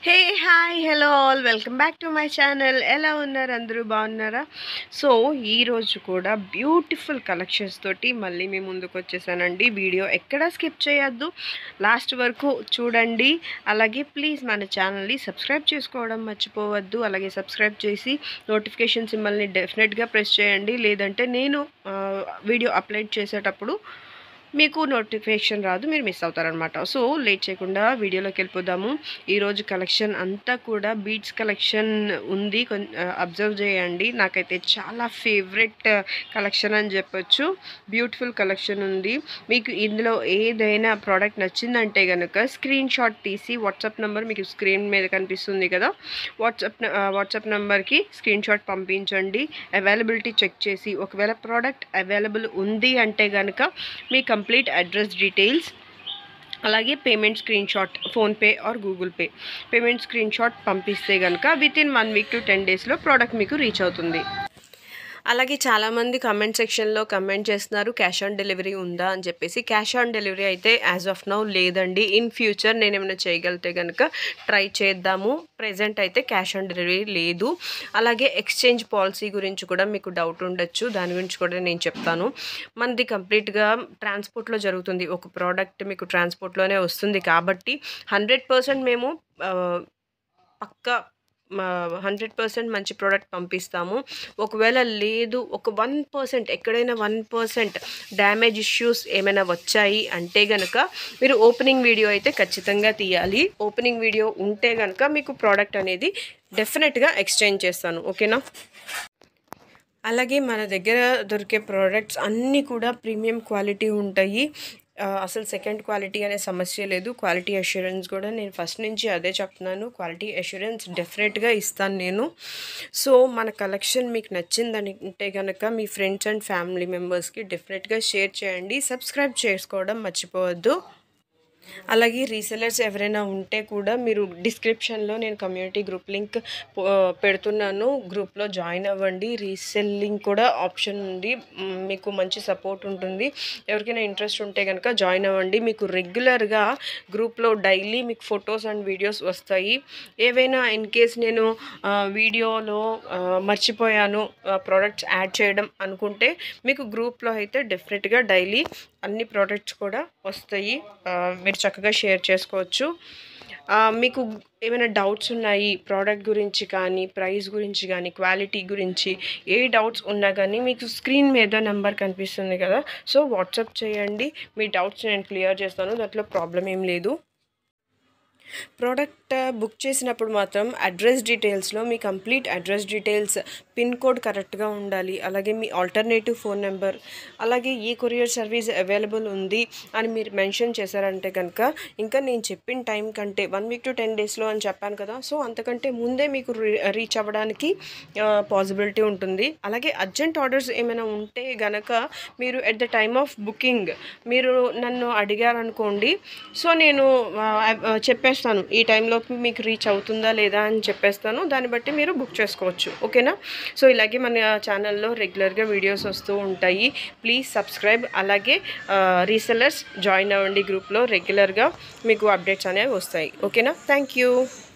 hey hi hello all welcome back to my channel ఎలా ఉన్నారు అందరూ బాగున్నారా సో ఈరోజు కూడా బ్యూటిఫుల్ కలెక్షన్స్ తోటి మళ్ళీ మీ ముందుకు వచ్చేసానండి వీడియో ఎక్కడా స్కిప్ చేయొద్దు లాస్ట్ వరకు చూడండి అలాగే ప్లీజ్ మన ఛానల్ని సబ్స్క్రైబ్ చేసుకోవడం మర్చిపోవద్దు అలాగే సబ్స్క్రైబ్ చేసి నోటిఫికేషన్ సింబల్ని డెఫినెట్గా ప్రెస్ చేయండి లేదంటే నేను ఆ, వీడియో అప్లోడ్ చేసేటప్పుడు మీకు నోటిఫికేషన్ రాదు మీరు మిస్ అవుతారనమాట సో లేట్ చేయకుండా వీడియోలోకి వెళ్ళిపోదాము ఈరోజు కలెక్షన్ అంతా కూడా బీట్స్ కలెక్షన్ ఉంది అబ్జర్వ్ చేయండి నాకైతే చాలా ఫేవరెట్ కలెక్షన్ అని చెప్పొచ్చు బ్యూటిఫుల్ కలెక్షన్ ఉంది మీకు ఇందులో ఏదైనా ప్రోడక్ట్ నచ్చిందంటే కనుక స్క్రీన్ షాట్ తీసి వాట్సాప్ నెంబర్ మీకు స్క్రీన్ మీద కనిపిస్తుంది కదా వాట్సాప్ వాట్సాప్ నెంబర్కి స్క్రీన్ షాట్ పంపించండి అవైలబిలిటీ చెక్ చేసి ఒకవేళ ప్రోడక్ట్ అవైలబుల్ ఉంది అంటే కనుక మీ కంప్లీట్ అడ్రస్ డీటెయిల్స్ అలాగే payment screenshot PhonePe or Google Pay payment screenshot పంపిస్తే కనుక within one week to ten డేస్లో ప్రోడక్ట్ మీకు రీచ్ అవుతుంది అలాగే చాలామంది కమెంట్ సెక్షన్లో కమెంట్ చేస్తున్నారు క్యాష్ ఆన్ డెలివరీ ఉందా అని చెప్పేసి క్యాష్ ఆన్ డెలివరీ అయితే యాజ్ ఆఫ్ నౌ లేదండి ఇన్ ఫ్యూచర్ నేను ఏమైనా చేయగలిగితే కనుక ట్రై చేద్దాము ప్రజెంట్ అయితే క్యాష్ ఆన్ డెలివరీ లేదు అలాగే ఎక్స్చేంజ్ పాలసీ గురించి కూడా మీకు డౌట్ ఉండొచ్చు దాని గురించి కూడా నేను చెప్తాను మనది కంప్లీట్గా ట్రాన్స్పోర్ట్లో జరుగుతుంది ఒక ప్రోడక్ట్ మీకు ట్రాన్స్పోర్ట్లోనే వస్తుంది కాబట్టి హండ్రెడ్ పర్సెంట్ మేము ఆ, పక్కా హండ్రెడ్ పర్సెంట్ మంచి ప్రోడక్ట్ పంపిస్తాము ఒకవేళ లేదు ఒక వన్ పర్సెంట్ ఎక్కడైనా వన్ పర్సెంట్ డ్యామేజ్ ఇష్యూస్ ఏమైనా వచ్చాయి అంటే గనక మీరు ఓపెనింగ్ వీడియో అయితే ఖచ్చితంగా తీయాలి ఓపెనింగ్ వీడియో ఉంటే గనక మీకు ప్రోడక్ట్ అనేది డెఫినెట్గా ఎక్స్చేంజ్ చేస్తాను ఓకేనా అలాగే మన దగ్గర దొరికే ప్రోడక్ట్స్ అన్నీ కూడా ప్రీమియం క్వాలిటీ ఉంటాయి ఆ, అసలు సెకండ్ క్వాలిటీ అనే సమస్య లేదు క్వాలిటీ అష్యూరెన్స్ కూడా నేను ఫస్ట్ నుంచి అదే చెప్తున్నాను క్వాలిటీ అష్యూరెన్స్ డెఫినెట్గా ఇస్తాను నేను సో మన కలెక్షన్ మీకు నచ్చిందని అంటే కనుక మీ ఫ్రెండ్స్ అండ్ ఫ్యామిలీ మెంబర్స్కి డెఫినెట్గా షేర్ చేయండి సబ్స్క్రైబ్ చేసుకోవడం మర్చిపోవద్దు అలాగే రీసెలర్స్ ఎవరైనా ఉంటే కూడా మీరు డిస్క్రిప్షన్లో నేను కమ్యూనిటీ గ్రూప్ లింక్ పో- పెడుతున్నాను గ్రూప్లో జాయిన్ అవ్వండి రీసెల్లింగ్ కూడా ఆప్షన్ ఉంది మ్, మీకు మంచి సపోర్ట్ ఉంటుంది ఎవరికైనా ఇంట్రెస్ట్ ఉంటే కనుక జాయిన్ అవ్వండి మీకు రెగ్యులర్గా గ్రూప్లో డైలీ మీకు ఫొటోస్ అండ్ వీడియోస్ వస్తాయి ఏవైనా ఇన్ కేస్ నేను ఆ, వీడియోలో ఆ, మర్చిపోయాను ప్రోడక్ట్స్ యాడ్ చేయడం అనుకుంటే మీకు గ్రూప్లో అయితే డెఫినెట్గా డైలీ అన్ని ప్రోడక్ట్స్ కూడా వస్తాయి ఆ, మీరు చక్కగా షేర్ చేసుకోవచ్చు ఆ, మీకు ఏమైనా డౌట్స్ ఉన్నాయి ప్రోడక్ట్ గురించి కానీ ప్రైస్ గురించి కానీ క్వాలిటీ గురించి ఏ డౌట్స్ ఉన్నా కానీ మీకు స్క్రీన్ మీద నెంబర్ కనిపిస్తుంది కదా సో వాట్సాప్ చేయండి మీ డౌట్స్ నేను క్లియర్ చేస్తాను దాంట్లో ప్రాబ్లం ఏం లేదు ప్రోడక్ట్ బుక్ చేసినప్పుడు మాత్రం అడ్రస్ డీటెయిల్స్లో మీ complete address details pin code కరెక్ట్గా ఉండాలి అలాగే మీ ఆల్టర్నేటివ్ ఫోన్ నెంబర్ అలాగే ఈ కొరియర్ సర్వీస్ అవైలబుల్ ఉంది అని మీరు మెన్షన్ చేశారంటే కనుక ఇంకా నేను చెప్పిన టైం కంటే వన్ వీక్ టు టెన్ డేస్లో అని చెప్పాను కదా సో అంతకంటే ముందే మీకు రీచ్ అవ్వడానికి పాసిబిలిటీ ఉంటుంది అలాగే అర్జెంట్ ఆర్డర్స్ ఏమైనా ఉంటే గనక మీరు at the time of booking మీరు నన్ను అడిగారనుకోండి సో నేను ఆ, ఆ, చెప్పేస్తాను ఈ టైంలోకి మీకు రీచ్ అవుతుందా లేదా అని చెప్పేస్తాను దాన్ని బట్టి మీరు బుక్ చేసుకోవచ్చు ఓకేనా సో ఇలాగే మన ఛానల్లో రెగ్యులర్గా వీడియోస్ వస్తూ ఉంటాయి ప్లీజ్ సబ్స్క్రైబ్ అలాగే రీసెలర్స్ జాయిన్ అవ్వండి గ్రూప్లో రెగ్యులర్గా మీకు అప్డేట్స్ అనేవి వస్తాయి ఓకేనా థ్యాంక్ యూ